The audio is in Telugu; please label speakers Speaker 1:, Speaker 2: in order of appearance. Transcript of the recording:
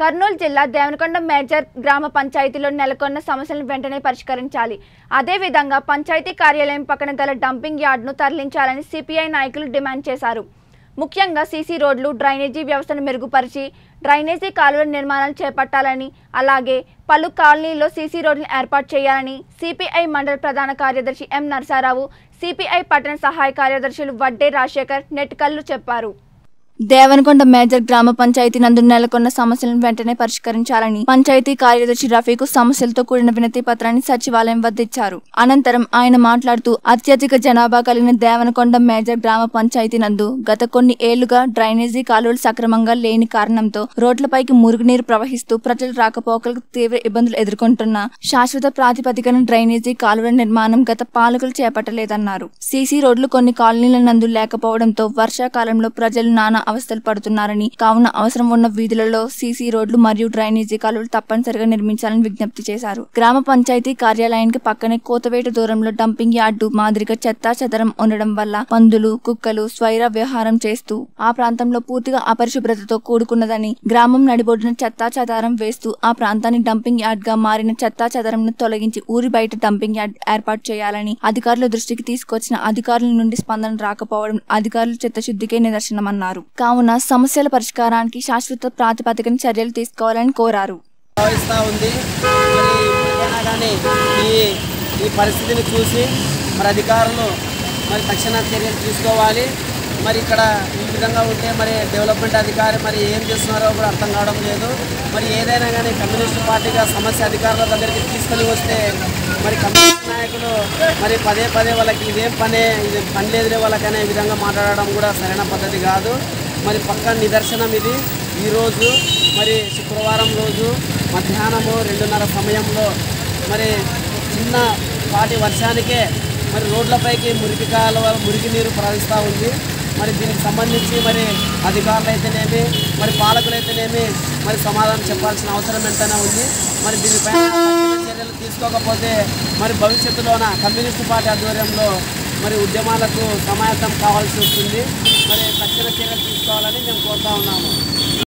Speaker 1: కర్నూలు జిల్లా దేవనకొండ మేజర్ గ్రామ పంచాయతీలో నెలకొన్న సమస్యలను వెంటనే పరిష్కరించాలి అదేవిధంగా పంచాయతీ కార్యాలయం పక్కన గల డంపింగ్ యార్డ్ను తరలించాలని సిపిఐ నాయకులు డిమాండ్ చేశారు ముఖ్యంగా సీసీ రోడ్లు డ్రైనేజీ వ్యవస్థను మెరుగుపరిచి డ్రైనేజీ కాలువల నిర్మాణాలు చేపట్టాలని అలాగే పలు కాలనీల్లో సీసీ రోడ్లను ఏర్పాటు చేయాలని సిపిఐ మండల ప్రధాన కార్యదర్శి ఎం నరసారావు సిపిఐ పట్టణ సహాయ కార్యదర్శులు వడ్డే రాజశేఖర్ నెట్కల్లు చెప్పారు దేవనకొండ మేజర్ గ్రామ పంచాయతీ నందు నెలకొన్న సమస్యలను వెంటనే పరిష్కరించాలని పంచాయతీ కార్యదర్శి రఫీకు సమస్యలతో కూడిన వినతి పత్రాన్ని సచివాలయం వద్ద ఇచ్చారు అనంతరం ఆయన మాట్లాడుతూ అత్యధిక జనాభా కలిగిన దేవనకొండ మేజర్ గ్రామ పంచాయతీ నందు గత కొన్ని ఏళ్లుగా డ్రైనేజీ కాలువలు సక్రమంగా లేని కారణంతో రోడ్లపైకి మురుగునీరు ప్రవహిస్తూ ప్రజల రాకపోకలకు తీవ్ర ఇబ్బందులు ఎదుర్కొంటున్న శాశ్వత ప్రాతిపదికన డ్రైనేజీ కాలువల నిర్మాణం గత పాలకులు చేపట్టలేదన్నారు సీసీ రోడ్లు కొన్ని కాలనీల నందు లేకపోవడంతో వర్షాకాలంలో ప్రజలు నానా అవస్థలు పడుతున్నారని కావున అవసరం ఉన్న వీధులలో సీసీ రోడ్లు మరియు డ్రైనేజీ కాలువలు తప్పనిసరిగా నిర్మించాలని విజ్ఞప్తి చేశారు గ్రామ పంచాయతీ కార్యాలయానికి పక్కనే కోతవేట దూరంలో డంపింగ్ యార్డు మాదిరిగా చెత్తా చెదరం ఉండడం వల్ల పందులు కుక్కలు స్వైర వ్యవహారం చేస్తూ ఆ ప్రాంతంలో పూర్తిగా అపరిశుభ్రతతో కూడుకున్నదని గ్రామం నడిబొడ్డున చెత్తా చెదారం వేస్తూ ఆ ప్రాంతాన్ని డంపింగ్ యార్డ్ గా మారిన చెత్తా చెదరంను తొలగించి ఊరి బయట డంపింగ్ యార్డ్ ఏర్పాటు చేయాలని అధికారుల దృష్టికి తీసుకొచ్చిన అధికారుల నుండి స్పందన రాకపోవడం అధికారుల చిత్తశుద్ధికే నిదర్శనమన్నారు కావున సమస్యల పరిష్కారానికి శాశ్వత ప్రాతిపదికన చర్యలు తీసుకోవాలని కోరారు
Speaker 2: భావిస్తూ ఉంది మరి ఇప్పటికైనా కానీ ఈ ఈ పరిస్థితిని చూసి మరి అధికారులు మరి తక్షణ చర్యలు తీసుకోవాలి మరి ఇక్కడ ఈ విధంగా ఉంటే మరి డెవలప్మెంట్ అధికారి మరి ఏం చేస్తున్నారో కూడా అర్థం కావడం లేదు మరి ఏదైనా కానీ కమ్యూనిస్ట్ పార్టీగా సమస్య అధికారుల దగ్గరికి తీసుకొని వస్తే మరి కమ్యూనిస్ట్ నాయకులు మరి పదే పదే వాళ్ళకి ఇదేం పనే ఇది పని లేదులే వాళ్ళకి అనే విధంగా మాట్లాడడం కూడా సరైన పద్ధతి కాదు మరి పక్క నిదర్శనం ఇది ఈరోజు మరి శుక్రవారం రోజు మధ్యాహ్నము రెండున్నర సమయంలో మరి చిన్న పాటి వర్షానికే మరి రోడ్లపైకి మురికి కాలువ మురికి నీరు ప్రవహిస్తూ ఉంది మరి దీనికి సంబంధించి మరి అధికారులు అయితేనేమి మరి పాలకులు అయితేనేమి మరి సమాధానం చెప్పాల్సిన అవసరం ఎంతైనా ఉంది మరి దీనిపైన తక్షణ చర్యలు తీసుకోకపోతే మరి భవిష్యత్తులోన కమ్యూనిస్ట్ పార్టీ ఆధ్వర్యంలో మరి ఉద్యమాలకు సమాయత్తం కావాల్సి వస్తుంది మరి తక్షణ చర్యలు తీసుకోవాలని మేము కోరుతా ఉన్నాము